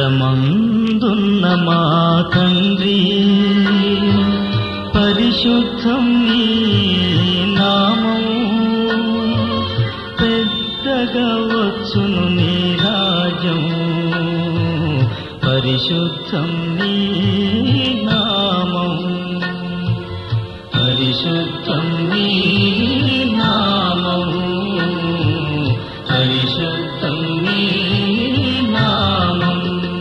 పరమందున్న మా తండ్రి పరిశుద్ధం నీ నామం పెద్దగా వచ్చును నీ రాజ్యం పరిశుద్ధం నీ నామం పరిశుద్ధం నీ నామం పరిశుద్ధం నీ నామం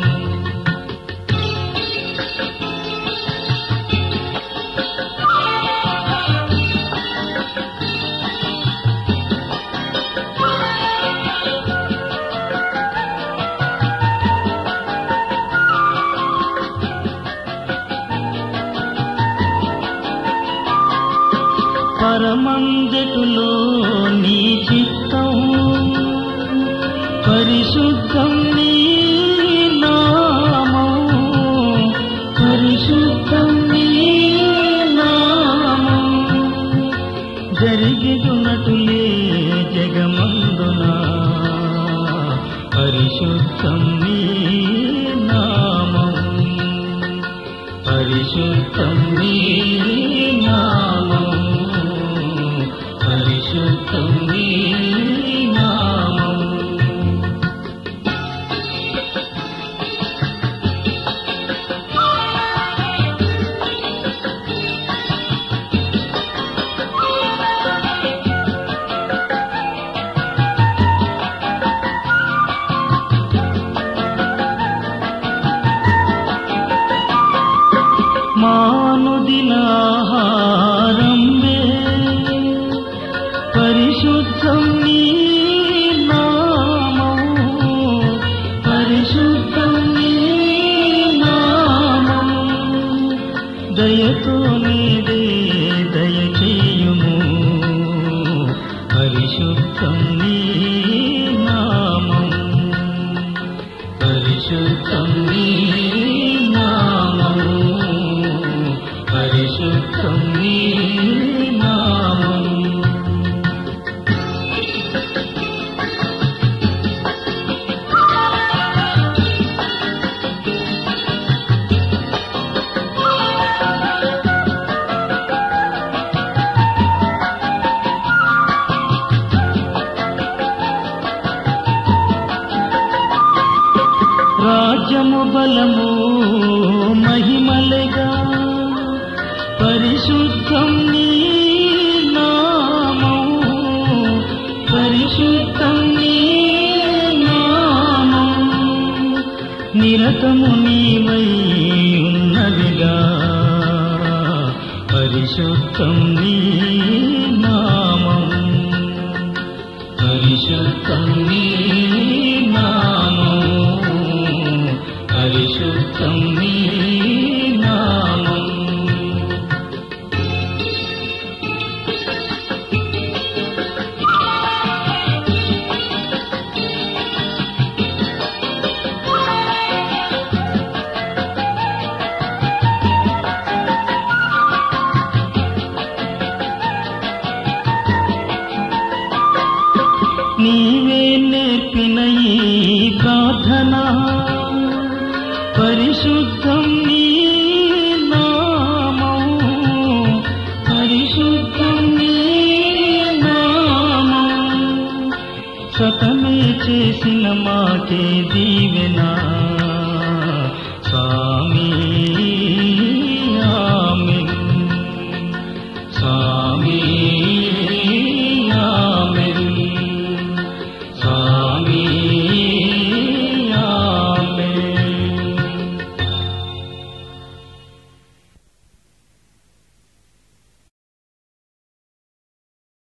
పరమంజటులో నీ చిత్తం పరిశుద్ధం నీ నామం పరిశుద్ధం నీ నామం జరిగిదునటులే జగమందున పరిశుద్ధం నీ నామం పరిశుద్ధం నీ నామం పరిశుద్ధం నీ నామం మానుదినాహారంబే పరిశుద్ధం నీ నామం పరిశుద్ధం నీ నామం దయతో నీదే దయచేయుము పరిశుద్ధం నీ నామం పరిశుద్ధం నీ నామం పరిశుద్ధం నీ నామం రాజ్యము బలము మహిమలగా పరిశుద్ధం నీ నామం పరిశుద్ధం నీ నామం నిరతము నీవై ఉన్నదిగా పరిశుద్ధం నీ నామం పరిశుద్ధం నీ నామం పరిశుద్ధం నీ నామం నీవే నేర్పిన ఈ ప్రార్థన పరిశుద్ధం నీ నామం పరిశుద్ధం నీ నామం సతమే చేసిన మాకే దీవెనా